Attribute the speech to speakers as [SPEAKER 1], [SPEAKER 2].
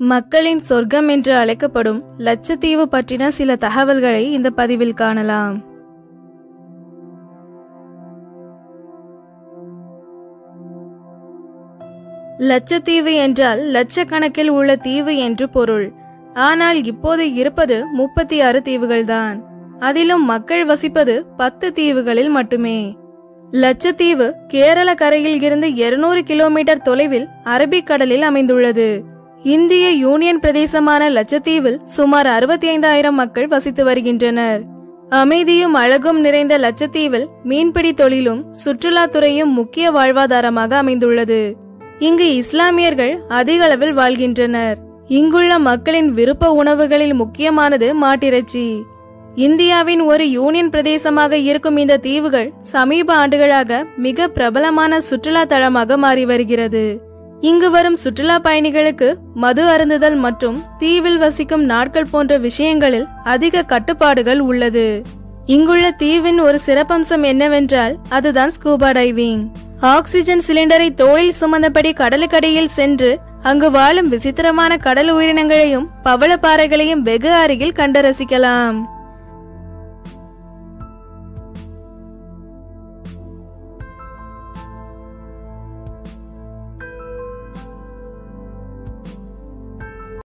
[SPEAKER 1] மக்களின் சொர்க்கம் என்று அழைக்கப்படும் லட்சத்தீவு பற்றின சில தகவல்களை இந்த பதிவில் காணலாம் லட்சத்தீவு என்றால் லட்சக்கணக்கில் உள்ள தீவு என்று பொருள் ஆனால் இப்போது இருப்பது முப்பத்தி ஆறு தீவுகள்தான் அதிலும் மக்கள் வசிப்பது பத்து தீவுகளில் மட்டுமே லட்சத்தீவு கேரள கரையில் இருந்து 200 கிலோமீட்டர் தொலைவில் அரபிக்கடலில் அமைந்துள்ளது இந்திய யூனியன் பிரதேசமான லட்சத்தீவில் சுமார் அறுபத்தி ஐந்தாயிரம் மக்கள் வசித்து வருகின்றனர் அமைதியும் அழகும் நிறைந்த லட்சத்தீவில் மீன்பிடி தொழிலும் சுற்றுலாத்துறையும் முக்கிய வாழ்வாதாரமாக அமைந்துள்ளது இங்கு இஸ்லாமியர்கள் அதிக அளவில் வாழ்கின்றனர் இங்குள்ள மக்களின் விருப்ப உணவுகளில் முக்கியமானது மாட்டிறைச்சி இந்தியாவின் ஒரு யூனியன் பிரதேசமாக இருக்கும் இந்த தீவுகள் சமீப ஆண்டுகளாக மிக பிரபலமான சுற்றுலா தலமாக மாறி வருகிறது இங்கு வரும் சுற்றுலா பயணிகளுக்கு மது அருந்துதல் மற்றும் தீவில் வசிக்கும் நாட்கள் போன்ற விஷயங்களில் அதிக கட்டுப்பாடுகள் உள்ளது இங்குள்ள தீவின் ஒரு சிறப்பம்சம் என்னவென்றால் அதுதான் ஸ்கூபா டைவிங் ஆக்சிஜன் சிலிண்டரை தோளில் சுமந்தபடி கடலுக்கடியில் சென்று அங்கு வாழும் விசித்திரமான கடல் உயிரினங்களையும் பவளப்பாறைகளையும் வெகு அருகில் கண்டு ரசிக்கலாம்